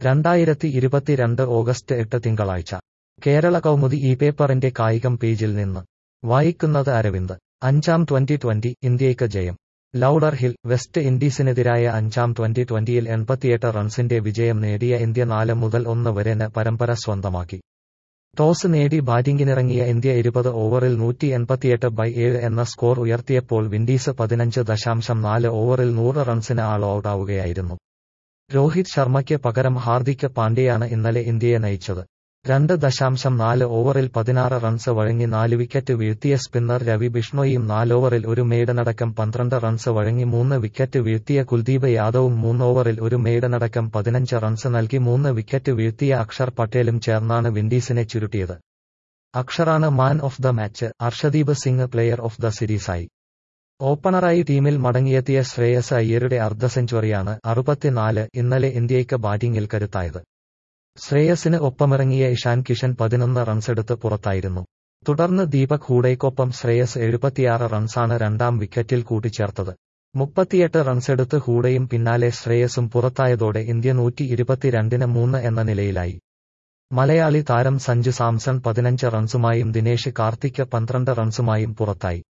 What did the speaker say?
രണ്ടായിരത്തി ഇരുപത്തിരണ്ട് ഓഗസ്റ്റ് എട്ട് തിങ്കളാഴ്ച കേരള കൗമുദി ഈ പേപ്പറിന്റെ കായികം പേജിൽ നിന്ന് വായിക്കുന്നത് അരവിന്ദ് അഞ്ചാം ട്വന്റി ട്വന്റി ഇന്ത്യയ്ക്ക് ജയം ലൌഡർ ഹിൽ വെസ്റ്റ് ഇൻഡീസിനെതിരായ അഞ്ചാം ട്വന്റി ട്വന്റിയിൽ എൺപത്തിയെട്ട് റൺസിന്റെ വിജയം നേടിയ ഇന്ത്യ നാല് മുതൽ ഒന്ന് വരെന് പരമ്പര സ്വന്തമാക്കി ടോസ് നേടി ബാറ്റിംഗിനിറങ്ങിയ ഇന്ത്യ ഇരുപത് ഓവറിൽ നൂറ്റി എൺപത്തിയെട്ട് ബൈ ഏഴ് എന്ന സ്കോർ ഉയർത്തിയപ്പോൾ വിൻഡീസ് പതിനഞ്ച് ദശാംശം നാല് ഓവറിൽ നൂറ് റൺസിന് ആൾ ഔട്ട് ആവുകയായിരുന്നു രോഹിത് ശർമ്മയ്ക്ക് പകരം ഹാർദിക് പാണ്ഡ്യയാണ് ഇന്നലെ ഇന്ത്യയെ നയിച്ചത് രണ്ട് ദശാംശം നാല് ഓവറിൽ പതിനാറ് റൺസ് വഴങ്ങി നാല് വിക്കറ്റ് വീഴ്ത്തിയ സ്പിന്നർ രവി ബിഷ്ണോയും നാലോവറിൽ ഒരു മെയ്ഡനടക്കം പന്ത്രണ്ട് റൺസ് വഴങ്ങി മൂന്ന് വിക്കറ്റ് വീഴ്ത്തിയ കുൽദീപ് യാദവും മൂന്നോവറിൽ ഒരു മെയ്ഡനടക്കം പതിനഞ്ച് റൺസ് നൽകി മൂന്ന് വിക്കറ്റ് വീഴ്ത്തിയ അക്ഷർ പട്ടേലും ചേർന്നാണ് വിൻഡീസിനെ ചുരുട്ടിയത് അക്ഷറാണ് man of the match Arshdeep Singh player of the സീരീസായി ഓപ്പണറായി ടീമിൽ മടങ്ങിയെത്തിയ ശ്രേയസ് അയ്യരുടെ അർദ്ധ സെഞ്ചുറിയാണ് അറുപത്തിനാല് ഇന്നലെ ഇന്ത്യയ്ക്ക് ബാറ്റിംഗിൽ കരുത്തായത് ശ്രേയസിന് ഒപ്പമിറങ്ങിയ ഇഷാൻ കിഷൻ പതിനൊന്ന് റൺസെടുത്ത് പുറത്തായിരുന്നു തുടർന്ന് ദീപക് ഹൂഡയ്ക്കൊപ്പം ശ്രേയസ് എഴുപത്തിയാറ് റൺസാണ് രണ്ടാം വിക്കറ്റിൽ കൂട്ടിച്ചേർത്തത് മുപ്പത്തിയെട്ട് റൺസെടുത്ത് ഹൂഡയും പിന്നാലെ ശ്രേയസും പുറത്തായതോടെ ഇന്ത്യ നൂറ്റി ഇരുപത്തിരണ്ടിന് മൂന്ന് എന്ന നിലയിലായി മലയാളി താരം സഞ്ജു സാംസൺ പതിനഞ്ച് റൺസുമായും ദിനേശ് കാർത്തിക് പന്ത്രണ്ട് റൺസുമായും പുറത്തായി